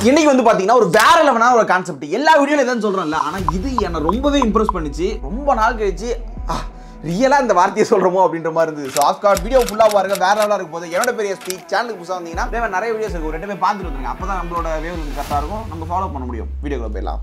இன்னைக்கு வந்து பாத்தீங்கன்னா ஒரு வேற லெவனான ஒரு கான்செப்ட் எல்லா வீடியோல இதான் சொல்றேன்ல ஆனா இது என்னை ரொம்பவே இம்ப்ரெஸ் பண்ணுச்சு ரொம்ப நாள் கழிச்சு ரியலா இந்த வார்த்தையை சொல்றோமோ அப்படின்ற மாதிரி இருந்தது ஸோ ஆஃப்கார்ட் வீடியோ ஃபுல்லா பாருங்க வேற லெவலா இருக்கும் போது என்னோட பெரிய ஸ்பீச் சேனலுக்கு புதுசாக வந்தீங்கன்னா இதே மாதிரி நிறைய வீடியோஸ் இருக்கு ஒரு ரெண்டு பேர் பார்த்துட்டு வந்துருங்க அப்பதான் நம்மளோட வேவ் கரெக்டாக இருக்கும் நம்ம ஃபாலோ பண்ண முடியும் வீடியோக்குள்ள போயிடலாம்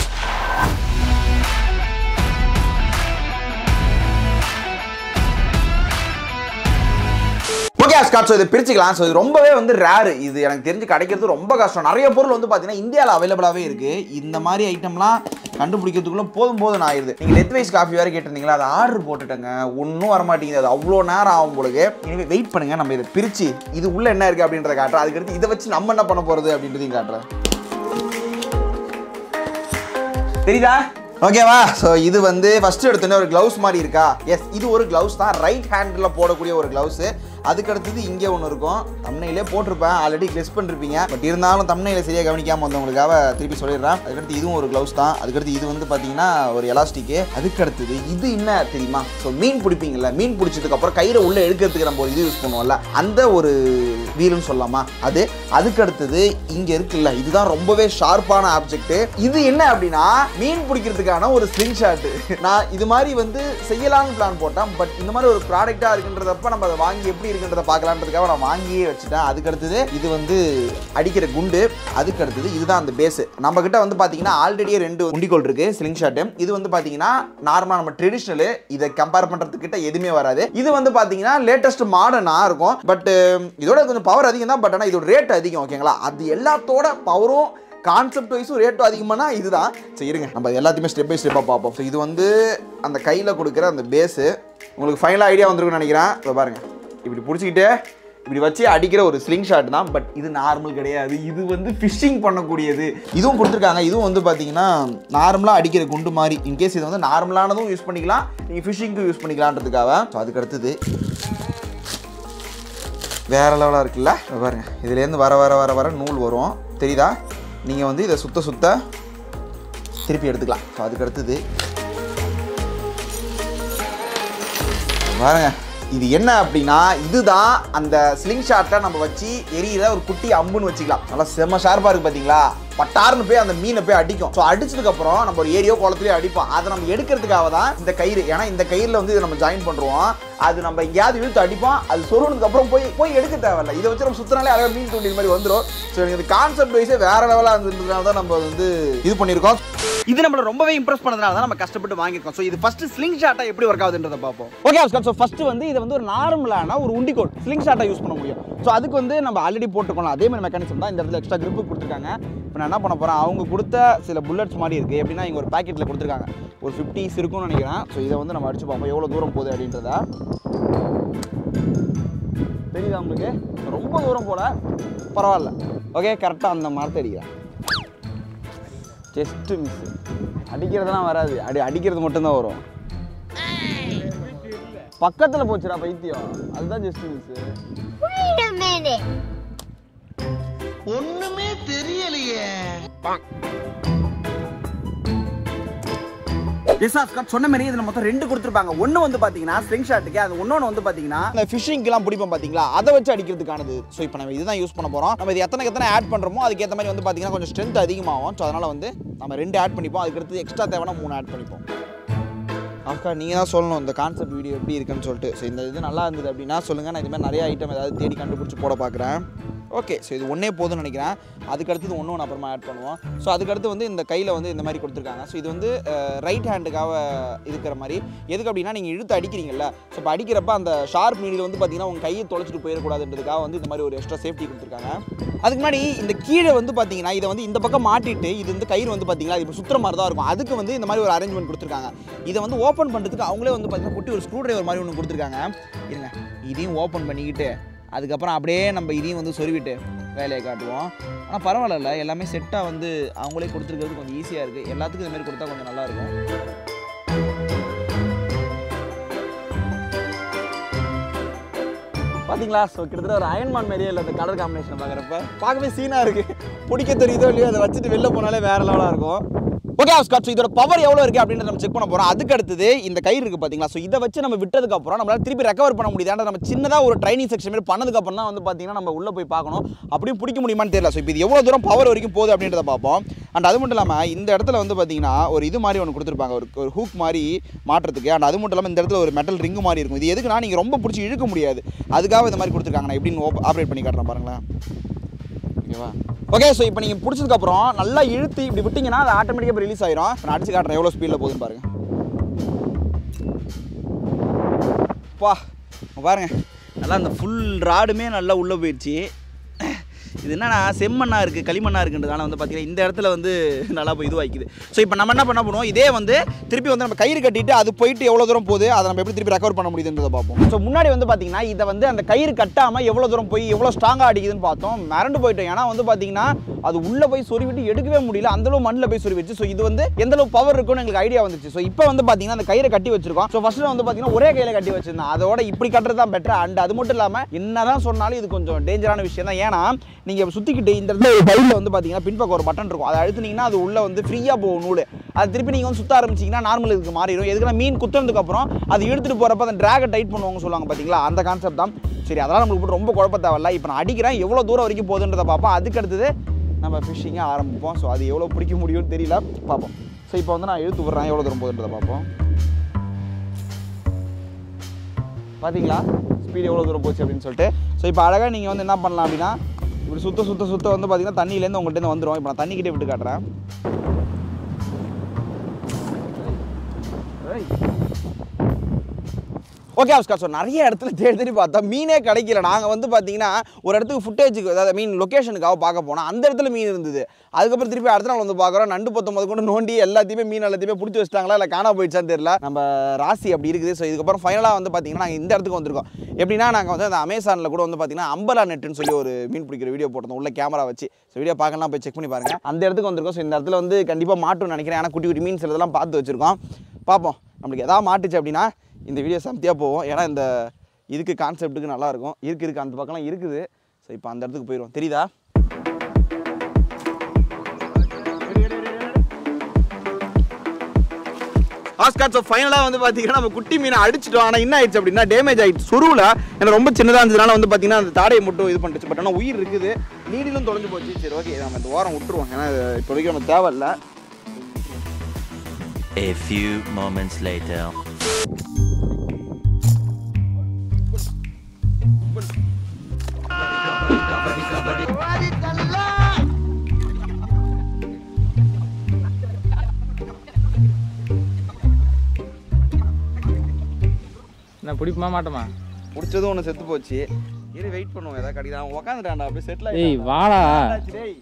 ஓகே ஸ்காட் ஸோ இதை பிரிச்சுக்கலாம் ஸோ இது ரொம்பவே வந்து ரேரு இது எனக்கு தெரிஞ்சு கிடைக்கிறது ரொம்ப கஷ்டம் நிறைய பொருள் வந்து பார்த்தீங்கன்னா இந்தியாவில் அவைலபிளாகவே இருக்குது இந்த மாதிரி ஐட்டம்லாம் கண்டுபிடிக்கிறதுக்குள்ள போதும் போதும் ஆயிடுது நீங்கள் லெத் வைஸ் காஃபி வேறு கேட்டிருந்தீங்களா அதை ஆர்டர் போட்டுட்டேங்க ஒன்றும் வரமாட்டேங்குது அது அவ்வளோ நேரம் ஆகும் உங்களுக்கு எனவே வெயிட் பண்ணுங்கள் நம்ம இதை பிரித்து இது உள்ள என்ன இருக்குது அப்படின்றத காட்டுறேன் அதுக்கடுத்து இதை வச்சு நம்ம என்ன பண்ண போகிறது அப்படின்றதையும் காட்டுறேன் தெரியுதா ஓகேவா ஸோ இது வந்து ஃபர்ஸ்ட் எடுத்தோன்னே ஒரு க்ளவுஸ் மாதிரி இருக்கா எஸ் இது ஒரு க்ளவுஸ் தான் ரைட் ஹேண்டில் போடக்கூடிய ஒரு க்ளவுஸு அதுக்கு அடுத்தது இங்கே ஒன்று இருக்கும் தம்னையிலே போட்டிருப்பேன் ஆல்ரெடி கிளிஸ் பண்ணிருப்பீங்க பட் இருந்தாலும் தம்னையில் சரியாக கவனிக்காமல் வந்தவங்களுக்காக திருப்பி சொல்லிடுறேன் அதுக்கடுத்து இதுவும் ஒரு க்ளவுஸ் தான் அதுக்கடுத்து இது வந்து பார்த்தீங்கன்னா ஒரு எலாஸ்டிக்கு அதுக்கு அடுத்தது இது என்ன தெரியுமா ஸோ மீன் பிடிப்பீங்கல்ல மீன் பிடிச்சதுக்கு அப்புறம் கயிறை உள்ளே எடுக்கிறதுக்கு நம்ம ஒரு இது யூஸ் பண்ணுவோம்ல அந்த ஒரு வீலுன்னு சொல்லலாமா அது அதுக்கு அடுத்தது இங்கே இருக்குல்ல இதுதான் ரொம்பவே ஷார்ப்பான ஆப்ஜெக்ட் இது என்ன அப்படின்னா மீன் பிடிக்கிறதுக்கான ஒரு ஸ்லிங் ஷாட் நான் இது மாதிரி வந்து செய்யலாம்னு பிளான் போட்டேன் பட் இந்த மாதிரி ஒரு ப்ராடக்டாக இருக்குன்றதப்ப நம்ம அதை வாங்கி எப்படி இருக்குன்றத பார்க்கலான்றதுக்காக நான் வாங்கியே வச்சுட்டேன் அதுக்கு அடுத்தது இது வந்து அடிக்கிற குண்டு அதுக்கு அடுத்தது இதுதான் அந்த பேஸ் நம்ம கிட்ட வந்து பார்த்தீங்கன்னா ஆல்ரெடியே ரெண்டு உண்டிகோல் இருக்கு ஸ்லிங் ஷாட் இது வந்து பார்த்தீங்கன்னா நார்மலாக நம்ம ட்ரெடிஷ்னல் இதை கம்பேர் பண்ணுறதுக்கிட்ட எதுவுமே வராது இது வந்து பார்த்தீங்கன்னா லேட்டஸ்ட் மாடர்னாக இருக்கும் பட் இதோட கொஞ்சம் பவர் அதிகம் தான் பட் ஆனால் இதோட ரேட் அதிகம் ஓகேங்களா அது எல்லாத்தோட பவரும் கான்செப்ட் வைஸும் ரேட்டும் அதிகமானா இதுதான் சரி இருங்க நம்ம எல்லாத்தையுமே ஸ்டெப் பை ஸ்டெப்பாக பார்ப்போம் ஸோ இது வந்து அந்த கையில் கொடுக்குற அந்த பேஸு உங்களுக்கு ஃபைனலாக ஐடியா வந்திருக்குன்னு நினைக்கிறேன் இப்போ பாருங்க இப்படி பிடிச்சிக்கிட்டு இப்படி வச்சு அடிக்கிற ஒரு ஸ்லிங் ஷாட் தான் பட் இது நார்மல் கிடையாது இது வந்து ஃபிஷிங் பண்ணக்கூடியது இதுவும் கொடுத்துருக்காங்க இதுவும் வந்து பார்த்தீங்கன்னா நார்மலாக அடிக்கிற குண்டு மாதிரி இன்கேஸ் இது வந்து நார்மலானதும் யூஸ் பண்ணிக்கலாம் நீங்கள் ஃபிஷிங்க்கு யூஸ் பண்ணிக்கலான்றதுக்காக ஸோ அதுக்கு அடுத்தது வேற லெவலாக இருக்குல்ல இதை பாருங்க இதுலேருந்து வர வர வர வர நூல் வரும் தெரியுதா நீங்கள் வந்து இதை சுத்த சுத்த திருப்பி எடுத்துக்கலாம் ஸோ அதுக்கு அடுத்தது பாருங்க இது என்ன அப்படின்னா இதுதான் அந்த ஸ்லிங் ஷாட்டை நம்ம வச்சு எரியிற ஒரு குட்டி அம்புன்னு வச்சுக்கலாம் நல்லா செம்ம ஷார்ப்பாக இருக்கு பார்த்தீங்களா பட்டார்னு போய் அந்த மீனை போய் அடிக்கும் ஸோ அடிச்சதுக்கு அப்புறம் நம்ம ஒரு ஏரியோ குளத்துலயோ அடிப்போம் அதை நம்ம எடுக்கிறதுக்காக தான் இந்த கயிறு ஏன்னா இந்த கயிறுல வந்து இதை நம்ம ஜாயின் பண்ணுறோம் அது நம்ம எங்கேயாவது இழுத்து அடிப்போம் அது சொருனதுக்கு அப்புறம் போய் போய் எடுக்க தேவையில்ல இதை வச்சு நம்ம சுத்தினாலே அழகாக மீன் தூண்டில் மாதிரி வந்துடும் ஸோ எனக்கு இந்த கான்செப்ட் வைஸே வேற லெவலாக இருந்ததுனால தான் நம்ம வந்து இது பண்ணியிருக்கோம் இது நம்மள ரொம்பவே இம்ப்ரெஸ் பண்ணதுனால தான் நம்ம கஷ்டப்பட்டு வாங்கியிருக்கோம் ஸோ இது ஃபர்ஸ்ட் ஸ்லிங் ஷாட்டா எப்படி ஒர்க் ஆகுதுன்றதை பார்ப்போம் ஓகே ஆஸ்கார் ஸோ ஃபர்ஸ்ட் வந்து இதை வந்து ஒரு நார்மலான ஒரு உண்டிகோல் ஸ்லிங் ஷாட்டா யூஸ் பண்ண முடியும் ஸோ அதுக்கு வந்து நம்ம ஆல்ரெடி போட்டுக்கலாம் அதே மாதிரி மெக்கானிசம் தான் இந்த இடத்துல எக்ஸ்ட்ரா grip கொடுத்துருக்காங்க இப்போ நான் என்ன பண்ண போகிறேன் அவங்க கொடுத்த சில புல்லட்ஸ் மாதிரி இருக்குது எப்படின்னா இங்கே ஒரு பேக்கெட்டில் கொடுத்துருக்காங்க ஒரு ஃபிஃப்டிஸ் இருக்கும்னு நினைக்கிறேன் ஸோ இதை வந்து நம்ம அடிச்சு பார்ப்போம் எவ்வளோ தூரம் போகுது அப்படின்றத தெரியுதா உங்களுக்கு ரொம்ப தூரம் போல பரவாயில்ல ஓகே கரெக்டாக அந்த மரத்தை அடிக்கிறேன் ஜஸ்ட்டு மிஸ் அடிக்கிறதெல்லாம் வராது அடி அடிக்கிறது மட்டும்தான் வரும் பக்கத்தில் போச்சுடா பைத்தியம் அதுதான் just miss Wait a minute. ஒண்ணுமே தெரியலையே சொன்ன மாதிரி இதில் மொத்தம் ரெண்டு கொடுத்துருப்பாங்க ஒன்று வந்து பார்த்தீங்கன்னா ஸ்லிங் ஷாட்டுக்கு அது இன்னொன்று வந்து பார்த்தீங்கன்னா இந்த ஃபிஷிங்க்கெலாம் பிடிப்போம் பார்த்தீங்களா அதை வச்சு அடிக்கிறதுக்கானது ஸோ இப்போ நம்ம இதுதான் யூஸ் பண்ண போகிறோம் நம்ம இது எத்தனை எத்தனை ஆட் பண்ணுறோமோ அதுக்கேற்ற மாதிரி வந்து பார்த்தீங்கன்னா கொஞ்சம் ஸ்ட்ரென்த் அதிகமாகும் ஸோ அதனால் வந்து நம்ம ரெண்டு ஆட் பண்ணிப்போம் அதுக்கு அடுத்து எக்ஸ்ட்ரா தேவைன்னா மூணு ஆட் பண்ணிப்போம் அக்கா நீங்கள் தான் சொல்லணும் இந்த கான்செப்ட் வீடியோ எப்படி இருக்குன்னு சொல்லிட்டு ஸோ இந்த இது நல்லா இருந்தது அப்படின்னா சொல்லுங்கள் நான் இதுமாதிரி நிறைய ஐட்டம் ஏதாவது தேடி கண்டுபிடிச்சி போட பார்க்குறேன் ஓகே ஸோ இது ஒன்றே போதும்னு நினைக்கிறேன் அதுக்கு அடுத்தது ஒன்று ஒன்று அப்புறமா ஆட் பண்ணுவோம் ஸோ அதுக்கடுத்து வந்து இந்த கையில் வந்து இந்த மாதிரி கொடுத்துருக்காங்க ஸோ இது வந்து ரைட் ஹேண்டுக்காக இருக்கிற மாதிரி எதுக்கு அப்படின்னா நீங்கள் இழுத்து அடிக்கிறீங்கல்ல ஸோ இப்போ அடிக்கிறப்ப அந்த ஷார்ப் நீடில் வந்து பார்த்தீங்கன்னா உங்கள் கையை தொலைச்சிட்டு போயிடக்கூடாதுன்றதுக்காக வந்து இந்த மாதிரி ஒரு எக்ஸ்ட்ரா சேஃப்டி கொடுத்துருக்காங்க அதுக்கு முன்னாடி இந்த கீழே வந்து பார்த்தீங்கன்னா இதை வந்து இந்த பக்கம் மாட்டிட்டு இது வந்து கயிறு வந்து பார்த்தீங்கன்னா இப்போ சுற்றுற மாதிரி தான் இருக்கும் அதுக்கு வந்து இந்த மாதிரி ஒரு அரேஞ்ச்மெண்ட் கொடுத்துருக்காங்க இதை வந்து ஓப்பன் பண்ணுறதுக்கு அவங்களே வந்து பார்த்தீங்கன்னா குட்டி ஒரு ஸ்க்ரூ டிரைவர் மாதிரி ஒன்று கொடுத்துருக்காங்க இருங்க இதையும் ஓப்பன் பண்ணிக்கிட்டு அதுக்கப்புறம் அப்படியே நம்ம இதையும் வந்து சொருவிட்டு வேலையை காட்டுவோம் ஆனால் பரவாயில்ல எல்லாமே செட்டாக வந்து அவங்களே கொடுத்துருக்கிறது கொஞ்சம் ஈஸியாக இருக்குது எல்லாத்துக்கும் இந்த மாதிரி கொடுத்தா கொஞ்சம் நல்லாயிருக்கும் பார்த்தீங்களா ஸோ கிட்டத்தட்ட ஒரு அயன்மான் மாதிரியே இல்லை அந்த கலர் காம்பினேஷன் பார்க்குறப்ப பார்க்கவே சீனாக இருக்குது பிடிக்க தெரியுதோ இல்லையோ அதை வச்சுட்டு வெளில போனாலே வேறு லெவலாக இருக்கும் ஓகே ஆஸ்கார் ஸோ இதோட பவர் எவ்வளோ இருக்குது அப்படின்றத நம்ம செக் பண்ண போகிறோம் அதுக்கு அடுத்தது இந்த கயிறு இருக்குது பார்த்தீங்களா ஸோ இதை வச்சு நம்ம விட்டதுக்கு அப்புறம் நம்மளால திருப்பி ரெக்கவர் பண்ண முடியுது ஏன்னா நம்ம சின்னதாக ஒரு ட்ரைனிங் செக்ஷன் மாதிரி பண்ணதுக்கப்புறம் தான் வந்து பார்த்தீங்கன்னா நம்ம உள்ளே போய் பார்க்கணும் அப்படியும் பிடிக்க முடியுமான்னு தெரியல ஸோ இப்போ இது எவ்வளோ தூரம் பவர் வரைக்கும் போகுது அப்படின்றத பார்ப்போம் அண்ட் அது மட்டும் இல்லாமல் இந்த இடத்துல வந்து பார்த்தீங்கன்னா ஒரு இது மாதிரி ஒன்று கொடுத்துருப்பாங்க ஒரு ஒரு ஹூக் மாதிரி மாட்டுறதுக்கு அண்ட் அது மட்டும் இல்லாமல் இந்த இடத்துல ஒரு மெட்டல் ரிங் மாதிரி இருக்கும் இது எதுக்குன்னா நீங்கள் ரொம்ப பிடிச்சி இழுக்க முடியாது அதுக்காக இந்த மாதிரி கொடுத்துருக்காங்க நான் எப்படின்னு ஆப்ரேட் பண்ணி காட்டுறேன் பாருங்களேன் ஓகேவா ஓகே ஸோ இப்போ நீங்கள் பிடிச்சதுக்கப்புறம் நல்லா இழுத்து இப்படி விட்டிங்கன்னா அது ஆட்டோமேட்டிக்காக ரிலீஸ் ஆயிரும் நான் அடிச்சு காட்டுறேன் எவ்வளோ ஸ்பீடில் போகுதுன்னு பாருங்க பா இங்க பாருங்க நல்லா அந்த ஃபுல் ராடுமே நல்லா உள்ளே போயிடுச்சு இது என்னன்னா செம்மண்ணா இருக்குது களிமண்ணா இருக்குன்றதால வந்து பார்த்தீங்கன்னா இந்த இடத்துல வந்து நல்லா போய் இதுவாகிக்குது ஸோ இப்போ நம்ம என்ன பண்ண பண்ணுவோம் இதே வந்து திருப்பி வந்து நம்ம கயிறு கட்டிட்டு அது போயிட்டு எவ்வளோ தூரம் போகுது அதை நம்ம எப்படி திருப்பி ரெக்கவர் பண்ண முடியுதுன்றதை பார்ப்போம் ஸோ முன்னாடி வந்து பார்த்தீங்கன்னா இதை வந்து அந்த கயிறு கட்டாமல் எவ்வளோ தூரம் போய் எவ்வளோ ஸ்ட்ராங்காக அடிக்குதுன்னு பார்த்தோம் மிரண்டு போயிட்டோம் ஏன்னா வந்து பார்த்தீங்கன்னா அது உள்ளே போய் சொருவிட்டு எடுக்கவே முடியல அந்தளவு மண்ணில் போய் சொருவிச்சு ஸோ இது வந்து எந்த அளவு பவர் இருக்கும்னு எங்களுக்கு ஐடியா வந்துச்சு ஸோ இப்போ வந்து பார்த்தீங்கன்னா அந்த கயிறை கட்டி வச்சிருக்கோம் ஸோ ஃபர்ஸ்ட் வந்து பார்த்தீங்கன்னா ஒரே கையில் கட்டி வச்சிருந்தேன் அதோட இப்படி கட்டுறது தான் பெட்டர் அண்ட் அது மட்டும் இல்லாமல் என்னதான் சொன்னாலும் இது கொஞ்சம் டேஞ்சரான விஷயம் தான் ஏன்னா நீங்கள் சுற்றிக்கிட்டு இந்த இடத்துல ஒரு பைலில் வந்து பார்த்தீங்கன்னா பின்பக்கம் ஒரு பட்டன் இருக்கும் அதை அழுத்துனீங்கன்னா அது உள்ளே வந்து ஃப்ரீயாக போகும் நூல் அது திருப்பி நீங்கள் வந்து சுத்த ஆரம்பிச்சிங்கன்னா நார்மல் இதுக்கு மாறிடும் எதுக்குன்னா மீன் குத்துனதுக்கு அப்புறம் அது இழுத்துட்டு போகிறப்ப அந்த ட்ராகை டைட் பண்ணுவாங்க சொல்லுவாங்க பார்த்தீங்களா அந்த கான்செப்ட் தான் சரி அதெல்லாம் நம்மளுக்கு போட்டு ரொம்ப குழப்ப தேவையில்ல இப்போ நான் அடிக்கிறேன் எவ்வளோ தூரம் வரைக்கும் போகுதுன்றதை பார்ப்போம் அதுக்கு அடுத்தது நம்ம ஃபிஷ்ஷிங்கை ஆரம்பிப்போம் ஸோ அது எவ்வளோ பிடிக்க முடியும்னு தெரியல பார்ப்போம் ஸோ இப்போ வந்து நான் இழுத்து விட்றேன் எவ்வளோ தூரம் போகுதுன்றதை பார்ப்போம் பார்த்தீங்களா ஸ்பீடு எவ்வளோ தூரம் போச்சு அப்படின்னு சொல்லிட்டு ஸோ இப்போ அழகாக நீங்கள் வந்து என்ன பண்ணலாம் அப்படின்னா இப்படி சுத்த சுத்த சுத்த வந்து பார்த்தீங்கன்னா தண்ணியிலேருந்து உங்கள்கிட்ட வந்துடும் இப்போ நான் தண்ணிக்கிட்டே விட்டு காட்டுறேன் ஓகே ஆஸ்கார் ஸோ நிறைய இடத்துல தேடி தேடி பார்த்தா மீனே கிடைக்கல நாங்கள் வந்து பார்த்தீங்கன்னா ஒரு இடத்துக்கு ஃபுட்டேஜுக்கு அதாவது மீன் லொக்கேஷனுக்காக பார்க்க போனோம் அந்த இடத்துல மீன் இருந்தது அதுக்கப்புறம் திருப்பி அடுத்த நாள் வந்து பார்க்குறோம் நண்டு பத்தொம்பது கொண்டு நோண்டி எல்லாத்தையுமே மீன் எல்லாத்தையுமே பிடிச்சி வச்சிட்டாங்களா இல்லை காணா போயிடுச்சான்னு தெரியல நம்ம ராசி அப்படி இருக்குது ஸோ இதுக்கப்புறம் ஃபைனலாக வந்து பார்த்தீங்கன்னா நாங்கள் இந்த இடத்துக்கு வந்திருக்கோம் எப்படின்னா நாங்கள் வந்து அந்த அமேசானில் கூட வந்து பார்த்தீங்கன்னா அம்பலா நெட்டுன்னு சொல்லி ஒரு மீன் பிடிக்கிற வீடியோ போட்டிருந்தோம் உள்ள கேமரா வச்சு ஸோ வீடியோ பார்க்கலாம் போய் செக் பண்ணி பாருங்க அந்த இடத்துக்கு வந்திருக்கோம் ஸோ இந்த இடத்துல வந்து கண்டிப்பாக மாட்டும்னு நினைக்கிறேன் ஏன்னா குட்டி குட்டி மீன் சிலதெல்லாம் பார்த்து வச்சிருக்கோம் பார்ப்போம் நம்மளுக்கு எதாவது மாட்டுச்சு அப்படின்னா இந்த வீடியோ சமத்தியாக போவோம் ஏன்னா இந்த இதுக்கு கான்செப்ட்டுக்கு நல்லா இருக்கும் இருக்கு இருக்கு அந்த பக்கம்லாம் இருக்குது ஸோ இப்போ அந்த இடத்துக்கு போயிடுவோம் தெரியுதா ஆஸ்கார் ஸோ ஃபைனலாக வந்து பார்த்தீங்கன்னா நம்ம குட்டி மீனை அடிச்சிட்டோம் ஆனால் என்ன ஆயிடுச்சு அப்படின்னா டேமேஜ் ஆயிடுச்சு சுருவில் ஏன்னா ரொம்ப சின்னதாக இருந்ததுனால வந்து பார்த்தீங்கன்னா அந்த தாடையை மட்டும் இது பண்ணிடுச்சு பட் ஆனால் உயிர் இருக்குது நீடிலும் தொலைஞ்சு போச்சு சரி ஓகே நம்ம இந்த வாரம் விட்டுருவோம் ஏன்னா இது இப்போதைக்கு நம்ம தேவையில்லை A few moments later. நான் பிடிப்பமா மாட்டோமா பிடிச்சதும் ஒன்று செத்து போச்சு இரு வெயிட் பண்ணுவோம் ஏதாவது கிடைக்குது அவன் உட்காந்துட்டான்டா அப்படியே செட்டில் ஏய் வாடா டேய்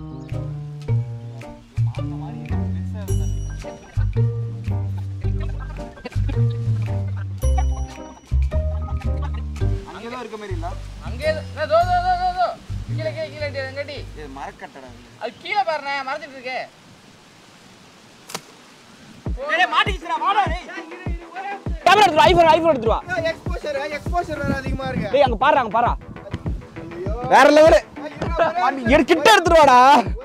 அங்கே தான் இருக்க மாதிரி இல்ல அங்கே தோ தோ தோ தோ தோ கீழே கீழே கீழே கீழே எங்கடி இது மரக்கட்டடா அது கீழே பாருண்ணே மறைச்சிட்டு இருக்கே கேமரா எடுத்துரு ஐஃபோன் ஐஃபோன் எடுத்துரு வா எக்ஸ்போஷர் எக்ஸ்போஷர் வேற அதிகமா இருக்கு டேய் அங்க பாரு அங்க பாரு வேற லெவல் கிட்ட எடுத்துட்டு வாடா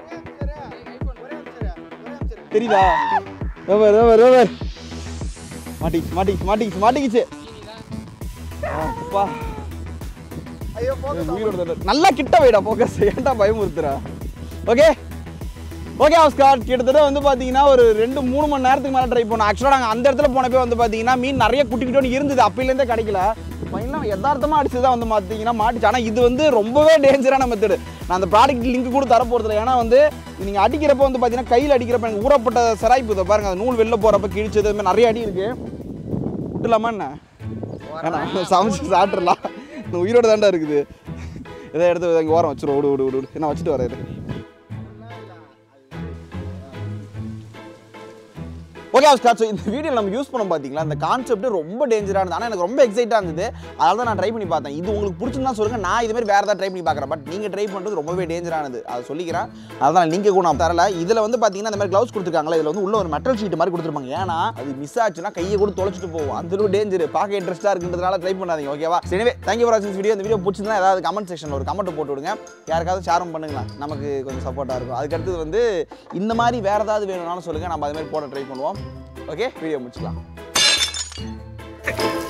தெரியுதா ரோவர் ரோவர் ரோவர் மாட்டிக்கிச்சு மாட்டிக்கிச்சு மாட்டிக்கிச்சு மாட்டிக்கிச்சு அப்பா ஐயோ உயிரோட தண்டனை. நல்லா கிட்ட வைடா போக்கஸ் ஏன்டா பயமுறுத்துறா ஓகே ஓகே ஆஸ்கார் கிட்டத்தட்ட வந்து பார்த்தீங்கன்னா ஒரு ரெண்டு மூணு மணி நேரத்துக்கு மேலே ட்ரை பண்ணோம் ஆக்சுவலாக நாங்கள் அந்த இடத்துல போனப்போ வந்து பார்த்தீங்கன்னா மீன் நிறைய குட்டி குட்டியோடு இருந்தது அப்பையிலேருந்தே கிடைக்கல ஃபைனலாக யதார்த்தமாக அடிச்சு தான் வந்து பார்த்தீங்கன்னா மாட்டுச்சு ஆனால் இது வந்து ரொம்பவே டேஞ்சரான மெத்தடு நான் அந்த ப்ராடக்ட் லிங்க் கூட தர போகிறதில்ல ஏன்னா வந்து நீங்கள் அடிக்கிறப்ப வந்து பார்த்தீங்கன்னா கையில் அடிக்கிறப்ப எனக்கு ஊறப்பட்ட சராய்ப்பு இதை பாருங்க அந்த நூல் வெளில போகிறப்ப கிழிச்சது இது மாதிரி நிறைய அடி இருக்கு விட்டுலாமா என்ன வேணாம் சமைச்சு சாப்பிட்றலாம் இந்த உயிரோட தாண்டா இருக்குது இதை எடுத்து இங்கே ஓரம் வச்சிரும் விடு விடு விடு விடு என்ன வச்சுட்டு வரேன் இது ஓகே ஸ்காட் ஸோ இந்த வீடியோ நம்ம யூஸ் பண்ண பார்த்தீங்களா இந்த கான்செப்ட் ரொம்ப டேஞ்சராக இருந்தது ஆனால் எனக்கு ரொம்ப எக்ஸைட்டாக இருந்தது அதனால தான் நான் ட்ரை பண்ணி பார்த்தேன் இது உங்களுக்கு பிடிச்சிருந்தா சொல்லுங்க நான் இது மாதிரி வேறு ஏதாவது ட்ரை பண்ணி பார்க்குறேன் பட் நீங்கள் ட்ரை பண்ணுறது ரொம்பவே டேஞ்சரானது அதை சொல்லிக்கிறேன் அதான் லிங்கை கூட நான் தரல இதில் வந்து பார்த்தீங்கன்னா இந்த மாதிரி க்ளவுஸ் கொடுத்துருக்காங்களா இதில் வந்து உள்ள ஒரு மெட்டல் ஷீட் மாதிரி கொடுத்துருப்பாங்க ஏன்னா அது மிஸ் ஆச்சுன்னா கையை கூட தொலைச்சிட்டு போகும் அந்த அளவு டேஞ்சர் பார்க்க இன்ட்ரெஸ்ட்டாக இருக்குன்றதுனால ட்ரை பண்ணாதீங்க ஓகேவா எனவே தேங்க்யூ ஃபார் வாட்சிங் வீடியோ இந்த வீடியோ பிடிச்சிருந்தா ஏதாவது கமெண்ட் செக்ஷனில் ஒரு கமெண்ட் போட்டு விடுங்க யாருக்காவது ஷேரும் பண்ணுங்களேன் நமக்கு கொஞ்சம் சப்போர்ட்டாக இருக்கும் அதுக்கடுத்தது வந்து இந்த மாதிரி வேறு ஏதாவது வேணும்னாலும் சொல்லுங்கள் நம்ம அது மாதிரி போட ட்ரை பண்ணுவோம் ஓகே வீடியோ முடிச்சுக்கலாம்